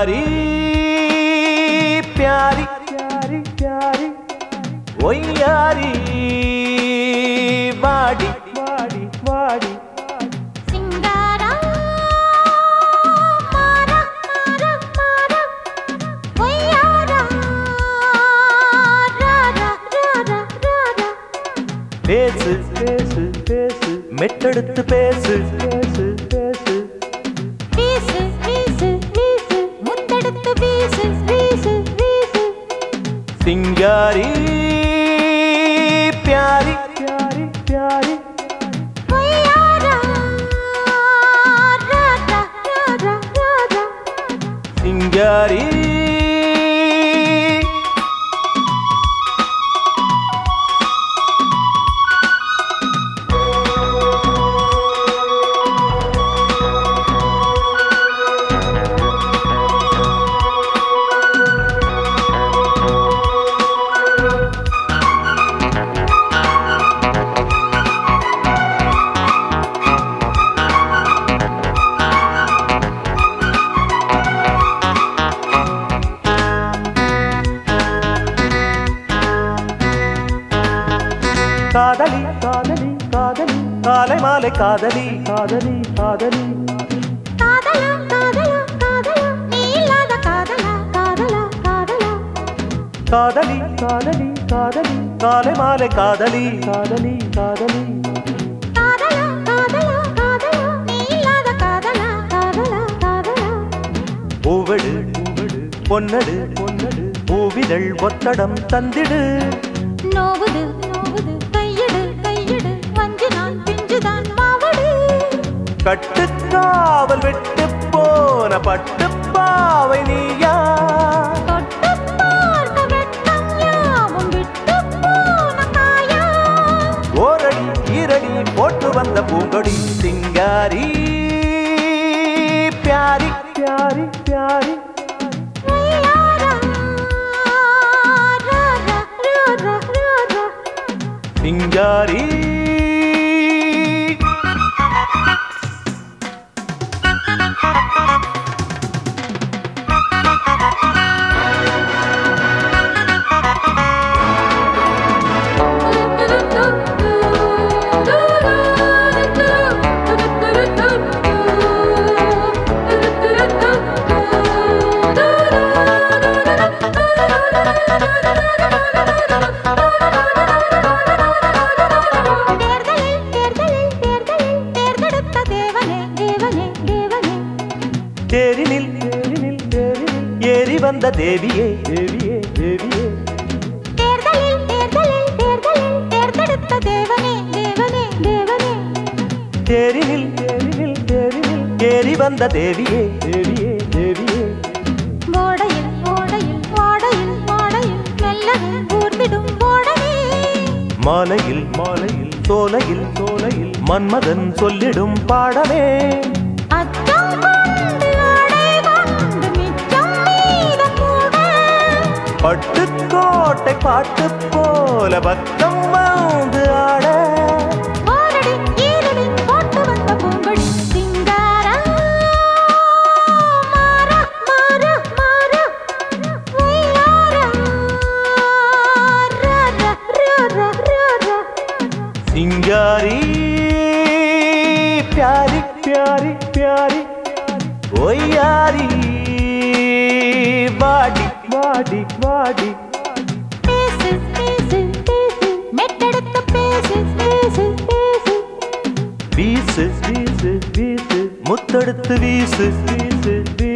சிங்காரி பியாரி பியாரி பியாரி ஒய்யாரி வாடி வாடி வாடி சிங்காரா மாரா மாரா மாரா ஒய்யாரா ராரா ராரா ராரா பேசு பேசு பேசு மெட்டெடுத்து பேசு பேசு பேசு வீசு வீசு வீசு முத்தெடுத்து வீசு வீசு வீசு சிங்காரி பியாரி பியாரி பியாரி ஒய்யாரா ராரா ராரா ராரா சிங்காரி காதலி காதலி காதலி காலை மாலை காதலி காதலி காதலி காதலா காதலா காதலா நீ இல்லாத காதலா காதலா காதலா காதலி காதலி காதலி காலை மாலை காதலி காதலி காதலி காதலா காதலா காதலா நீ இல்லாத காதலா காதலா காதலா பூவெடு பூவெடு பொன்னடு பொன்னடு பூவிதழ் ஒத்தடம் தந்திடு நோவுது நோவுது கையெடு கையெடு வஞ்சி நான் பிஞ்சுதான் மாவடு கட்டுக்காவல் விட்டு போன பட்டுப்பாவை நீயா தொட்டு பார்க்க வெட்கம் யாவும் விட்டு போன காயா ஓரடி ஈரடி போட்டு வந்த பூங்கொடி சிங்காரி பியாரி பியாரி பியாரி ஒய்யாரா ராரா ராரா ராரா சிங்காரி தேர்தலில் தேர்தலில் தேர்தலில் தேர்ந்தெடுத்த தேவனே தேவனே தேவனே தேரினில் தேரினில் தேரினில் ஏறி வந்த தேவியே தேவியே தேவியே தேர்தலில் தேர்தலில் தேர்தலில் தேர்ந்தெடுத்த தேவனே தேவனே தேவனே தேரினில் தேரினில் தேரினில் ஏறி வந்த தேவியே தேவியே தேவியே ஓடையில் ஓடையில் வாடையில் வாடையில் மெல்லவே ஊர்ந்திடும் ஓடவே மாலையில் மாலையில் சோலையில் சோலையில் மன்மதன் சொல்லிடும் பாடமே அச்சம் கொண்டு ஆடை கொண்டு மிச்சம் மீதம் கூட பட்டுக்கோட்டை பாட்டு போல பக்கம் வந்து ஆட ஓரடி ஈரடி போட்டு வந்த பூங்கொடி சிங்காரா மாறா மாறா மாறா ஒய்யாரா ராரா ராரா ராரா சிங்காரி பியாரி பியாரி பியாரி ஒய்யாரி வாடி வாடி வாடி பேசு பேசு பேசு மெட்டெடுத்து பேசு பேசு பேசு வீசு வீசு வீசு முத்தெடுத்து வீசு வீசு வீசு